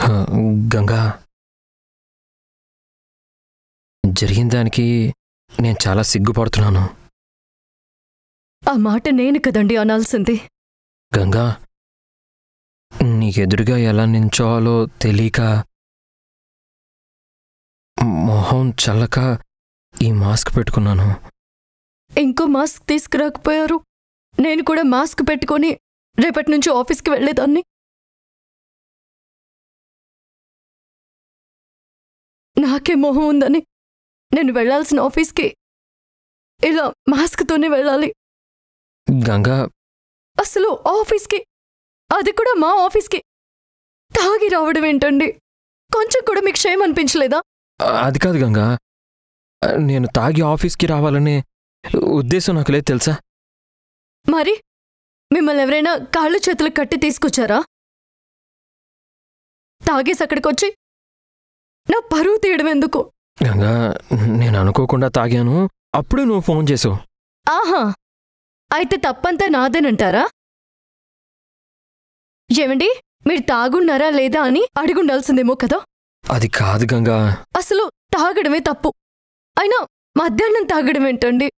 ఆ, గంగా జరిగిన దానికి నేను చాలా సిగ్గుపడుతున్నాను ఆ మాట నేను కదండి అనాల్సింది గంగా నీకెదురుగా ఎలా నించోవాలో తెలియక మొహం చల్లక ఈ మాస్క్ పెట్టుకున్నాను ఇంకో మాస్క్ తీసుకురాకపోయారు నేను కూడా మాస్క్ పెట్టుకొని రేపటి నుంచి ఆఫీస్కి వెళ్ళేదాన్ని నాకే మొహం ఉందని నేను వెళ్ళాల్సిన ఆఫీస్కి ఇలా మాస్క్తోనే వెళ్ళాలి గంగా అసలు ఆఫీస్కి అది కూడా మా ఆఫీస్కి తాగి రావడం ఏంటండి కొంచెం కూడా మీకు క్షయం అనిపించలేదా అది కాదు గంగా నేను తాగి ఆఫీస్కి రావాలనే ఉద్దేశం నాకు లేదు తెలుసా మరి మిమ్మల్ని ఎవరైనా కాళ్ళు చేతులు కట్టి తీసుకొచ్చారా తాగేసి అక్కడికొచ్చి నా పరువు తీయడం ఎందుకు గంగా నేను అనుకోకుండా తాగాను అప్పుడే నువ్వు ఫోన్ చేసావు ఆహా అయితే తప్పంతా నాదేనంటారా ఏమండి మీరు తాగున్నారా లేదా అని అడిగుండాల్సిందేమో కదా అది కాదు గంగా అసలు తాగడమే తప్పు అయినా మధ్యాహ్నం తాగడం ఏంటండి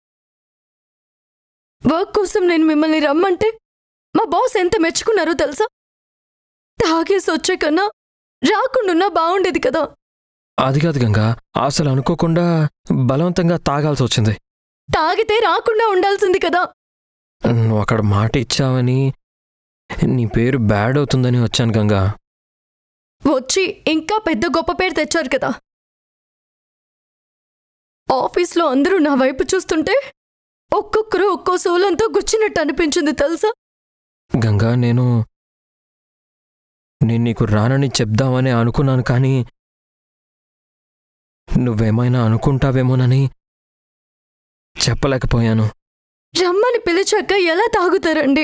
వర్క్ కోసం నేను మిమ్మల్ని రమ్మంటే మా బాస్ ఎంత మెచ్చుకున్నారో తెలుసా తాగేసి వచ్చే కన్నా రాకుండా బాగుండేది కదా అది కాదు గంగా అసలు అనుకోకుండా బలవంతంగా తాగాల్సి వచ్చింది తాగితే రాకుండా ఉండాల్సింది కదా నువ్వు అక్కడ మాట ఇచ్చావని నీ పేరు బ్యాడ్ అవుతుందని వచ్చాను గంగా వచ్చి ఇంకా పెద్ద గొప్ప పేరు తెచ్చారు కదా ఆఫీస్లో అందరూ నా వైపు చూస్తుంటే ఒక్కొక్కరు ఒక్కో సోలంతో గుచ్చినట్టు అనిపించింది తెలుసా గంగా నేను నేను నీకు రానని చెప్దామని అనుకున్నాను కానీ నువ్వేమైనా అనుకుంటావేమోనని చెప్పలేకపోయాను రమ్మని పిలిచాక ఎలా తాగుతారండి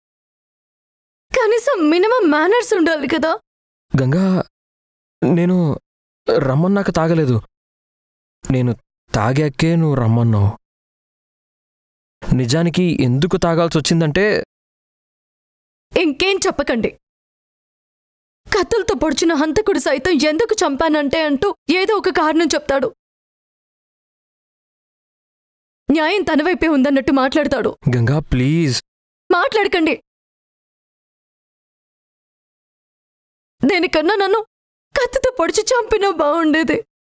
కనీసం మినిమం మేనర్స్ ఉండాలి కదా గంగా నేను రమ్మన్నాక తాగలేదు నేను తాగాకే నువ్వు రమ్మన్నావు నిజానికి ఎందుకు తాగాల్సి వచ్చిందంటే ఇంకేం చెప్పకండి కత్తులతో పొడిచిన హంతకుడు సైతం ఎందుకు చంపానంటే అంటూ ఏదో ఒక కారణం చెప్తాడు న్యాయం తన వైపే ఉందన్నట్టు మాట్లాడతాడు గంగా ప్లీజ్ మాట్లాడకండి దేనికన్నా నన్ను కత్తితో పొడిచి చంపినా బాగుండేది